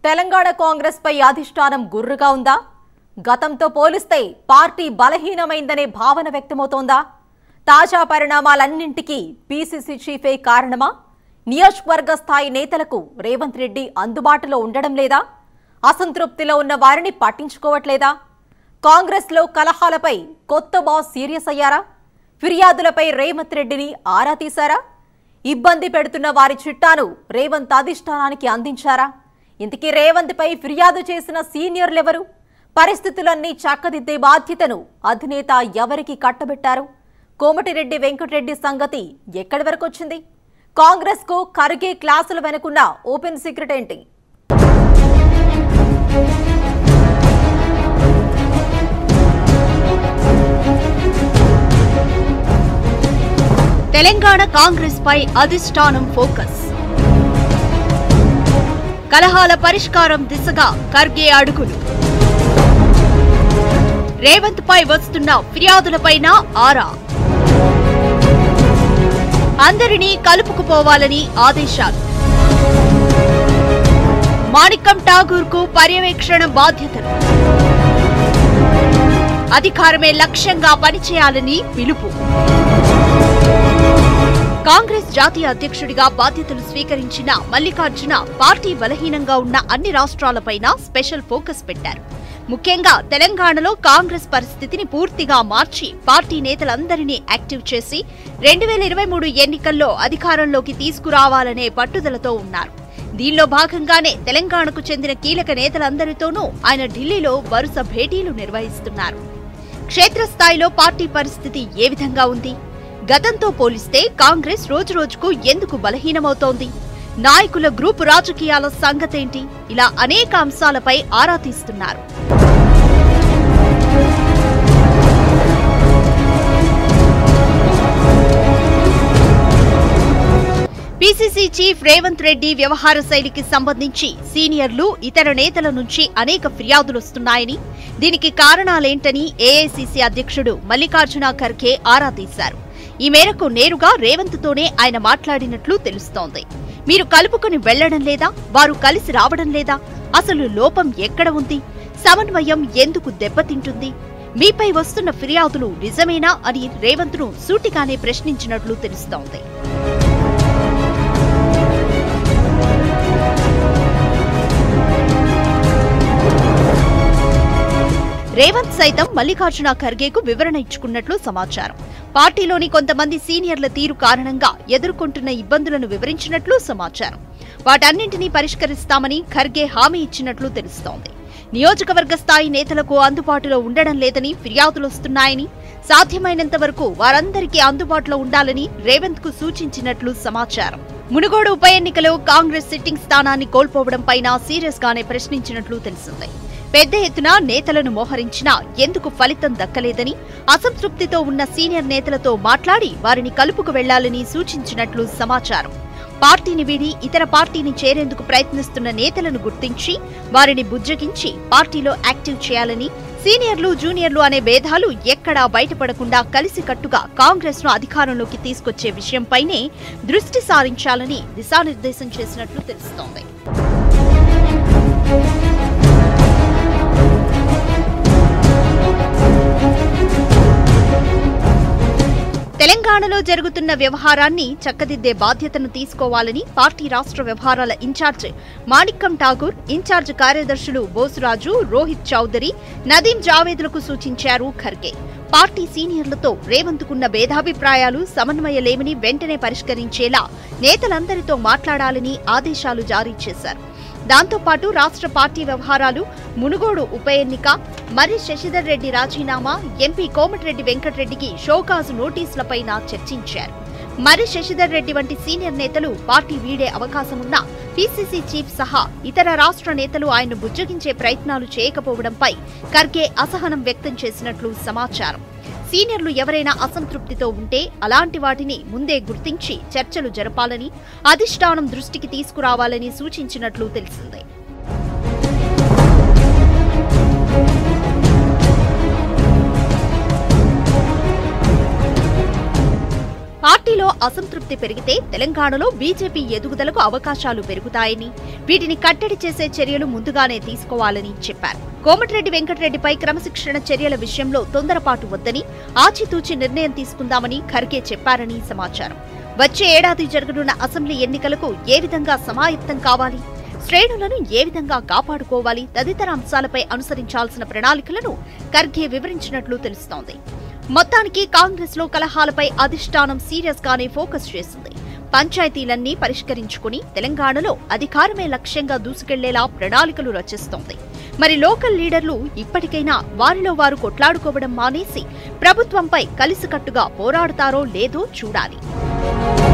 తెలంగాణ కాంగ్రెస్ పై అధిష్టానం గుర్రుగా ఉందా గతంతో పోలిస్తే పార్టీ బలహీనమైందనే భావన వ్యక్తమవుతోందా తాజా పరిణామాలన్నింటికీ పీసీసీ చీఫే కారణమా నియోజకవర్గ స్థాయి నేతలకు రేవంత్ రెడ్డి అందుబాటులో ఉండడం లేదా అసంతృప్తిలో ఉన్న వారిని పట్టించుకోవట్లేదా కాంగ్రెస్లో కలహాలపై కొత్త బాస్ సీరియస్ అయ్యారా ఫిర్యాదులపై రేవంత్ రెడ్డిని ఆరా తీశారా ఇబ్బంది పెడుతున్న వారి చిట్టాను రేవంత్ అధిష్టానానికి అందించారా ఇంతకీ రేవంత్పై ఫిర్యాదు చేసిన సీనియర్లెవరు పరిస్థితులన్నీ చక్కదిద్దే బాధ్యతను అధినేత ఎవరికి కట్టబెట్టారు కోమటిరెడ్డి వెంకటరెడ్డి సంగతి ఎక్కడి వరకు వచ్చింది కాంగ్రెస్ కు ఖర్గే క్లాసుల వెనుకున్న ఓపెన్ సీక్రెట్ ఏంటి తెలంగాణ కాంగ్రెస్ పై అధిష్టానం ఫోకస్ కలహాల పరిష్కారం దిశగా ఖర్గే అడుగులు రేవంత్ పై వస్తున్న ఫిర్యాదులపైన ఆరా అందరినీ కలుపుకుపోవాలని ఆదేశాలు మాణిక్కం ఠాగూర్ కు పర్యవేక్షణ బాధ్యతలు అధికారమే లక్ష్యంగా పనిచేయాలని పిలుపు కాంగ్రెస్ జాతీయ అధ్యక్షుడిగా బాధ్యతలు స్వీకరించిన మల్లికార్జున పార్టీ బలహీనంగా ఉన్న అన్ని రాష్ట్రాలపైన స్పెషల్ ఫోకస్ పెట్టారు ముఖ్యంగా తెలంగాణలో కాంగ్రెస్ పరిస్థితిని పూర్తిగా మార్చి పార్టీ నేతలందరినీ యాక్టివ్ చేసి రెండు వేల ఇరవై మూడు ఎన్నికల్లో అధికారంలోకి తీసుకురావాలనే పట్టుదలతో ఉన్నారు దీనిలో భాగంగానే తెలంగాణకు చెందిన కీలక నేతలందరితోనూ ఆయన ఢిల్లీలో వరుస భేటీలు నిర్వహిస్తున్నారు క్షేత్రస్థాయిలో పార్టీ పరిస్థితి ఏ విధంగా ఉంది గతంతో పోలిస్తే కాంగ్రెస్ రోజురోజుకు ఎందుకు బలహీనమవుతోంది నాయకుల గ్రూపు రాజకీయాల సంగతేంటి ఇలా అనేక అంశాలపై ఆరా తీస్తున్నారు పీసీసీ చీఫ్ రేవంత్ రెడ్డి వ్యవహార శైలికి సంబంధించి సీనియర్లు ఇతర నేతల నుంచి అనేక ఫిర్యాదులు వస్తున్నాయని దీనికి కారణాలేంటని ఏఐసీసీ అధ్యక్షుడు మల్లికార్జున ఖర్గే ఆరా తీశారు ఈ మేరకు నేరుగా రేవంత్ తోనే ఆయన మాట్లాడినట్లు తెలుస్తోంది మీరు కలుపుకొని వెళ్లడం లేదా వారు కలిసి రావడం లేదా అసలు లోపం ఎక్కడ ఉంది సమన్వయం ఎందుకు దెబ్బతింటుంది మీపై వస్తున్న ఫిర్యాదులు నిజమేనా అని రేవంత్ ను సూటిగానే ప్రశ్నించినట్లు తెలుస్తోంది రేవంత్ సైతం మల్లికార్జున ఖర్గేకు వివరణ ఇచ్చుకున్నట్లు సమాచారం పార్టీలోని కొంతమంది సీనియర్ల తీరు కారణంగా ఎదుర్కొంటున్న ఇబ్బందులను వివరించినట్లు సమాచారం వాటన్నింటినీ పరిష్కరిస్తామని ఖర్గే హామీ ఇచ్చినట్లు తెలుస్తోంది నియోజకవర్గ స్థాయి నేతలకు అందుబాటులో ఉండడం లేదని ఫిర్యాదులొస్తున్నాయని సాధ్యమైనంత వరకు వారందరికీ అందుబాటులో ఉండాలని రేవంత్ కు సూచించినట్లు సమాచారం మునుగోడు ఉప ఎన్నికలో కాంగ్రెస్ సిట్టింగ్ స్థానాన్ని కోల్పోవడం పైన సీరియస్ గానే ప్రశ్నించినట్లు తెలిసింది పెద్ద ఎత్తున నేతలను మోహరించినా ఎందుకు ఫలితం దక్కలేదని అసంతృప్తితో ఉన్న సీనియర్ నేతలతో మాట్లాడి వారిని కలుపుకు వెళ్లాలని సూచించినట్లు సమాచారం పార్టీని వీడి ఇతర పార్టీని చేరేందుకు ప్రయత్నిస్తున్న నేతలను గుర్తించి వారిని బుజ్జగించి పార్టీలో యాక్టివ్ చేయాలని సీనియర్లు జూనియర్లు అనే భేదాలు ఎక్కడా బయటపడకుండా కలిసికట్టుగా కాంగ్రెస్ ను అధికారంలోకి తీసుకొచ్చే విషయంపైనే దృష్టి సారించాలని దిశానిర్దేశం చేసినట్లు తెలుస్తోంది తెలంగాణలో జరుగుతున్న వ్యవహారాన్ని చక్కదిద్దే బాధ్యతను తీసుకోవాలని పార్టీ రాష్ట్ర వ్యవహారాల ఇన్ఛార్జ్ మాణిక్కం ఠాగూర్ ఇన్ఛార్జ్ కార్యదర్శులు బోసురాజు రోహిత్ చౌదరి నదీం జావేద్లకు సూచించారు ఖర్గే పార్టీ సీనియర్లతో రేవంత్కున్న భేదాభిప్రాయాలు సమన్వయలేమని వెంటనే పరిష్కరించేలా నేతలందరితో మాట్లాడాలని ఆదేశాలు జారీ చేశారు దాంతో పాటు రాష్ట్ర పార్టీ వ్యవహారాలు మునుగోడు ఉప ఎన్నిక మర్రి శశిధర్ రెడ్డి రాజీనామా ఎంపీ కోమటిరెడ్డి వెంకటరెడ్డికి షోకాజు నోటీసులపైన చర్చించారు మర్రి శశిధర్ రెడ్డి వంటి సీనియర్ నేతలు పార్టీ వీడే అవకాశమున్నా పీసీసీ చీఫ్ సహా ఇతర రాష్ట్ర నేతలు ఆయన్ను బుజ్జగించే ప్రయత్నాలు చేయకపోవడంపై ఖర్గే అసహనం వ్యక్తం చేసినట్లు సమాచారం సీనియర్లు ఎవరైనా అసంతృప్తితో ఉంటే అలాంటి వాటిని ముందే గుర్తించి చర్చలు జరపాలని అధిష్టానం దృష్టికి తీసుకురావాలని సూచించినట్లు తెలిసింది పార్టీ పార్టీలో అసంతృప్తి పెరిగితే తెలంగాణలో బీజేపీ ఎదుగుదలకు అవకాశాలు పెరుగుతాయని వీటిని కట్టడి చేసే చర్యలు ముందుగానే తీసుకోవాలని చెప్పారు కోమటిరెడ్డి వెంకటరెడ్డిపై క్రమశిక్షణ చర్యల విషయంలో తొందరపాటు వద్దని ఆచితూచి నిర్ణయం తీసుకుందామని ఖర్గే చెప్పారని సమాచారం వచ్చే ఏడాది జరగనున్న అసెంబ్లీ ఎన్నికలకు ఏ విధంగా సమాయత్తం కావాలి శ్రేణులను ఏ విధంగా కాపాడుకోవాలి తదితర అంశాలపై అనుసరించాల్సిన ప్రణాళికలను ఖర్గే వివరించినట్లు తెలుస్తోంది మొత్తానికి కాంగ్రెస్ లో కలహాలపై అధిష్టానం సీరియస్ గానే ఫోకస్ చేసింది పంచాయతీలన్నీ పరిష్కరించుకుని తెలంగాణలో అధికారమే లక్ష్యంగా దూసుకెళ్లేలా ప్రణాళికలు రచిస్తోంది మరి లోకల్ లీడర్లు ఇప్పటికైనా వారిలో వారు కొట్లాడుకోవడం మానేసి ప్రభుత్వంపై కలిసికట్టుగా పోరాడతారో లేదో చూడాలి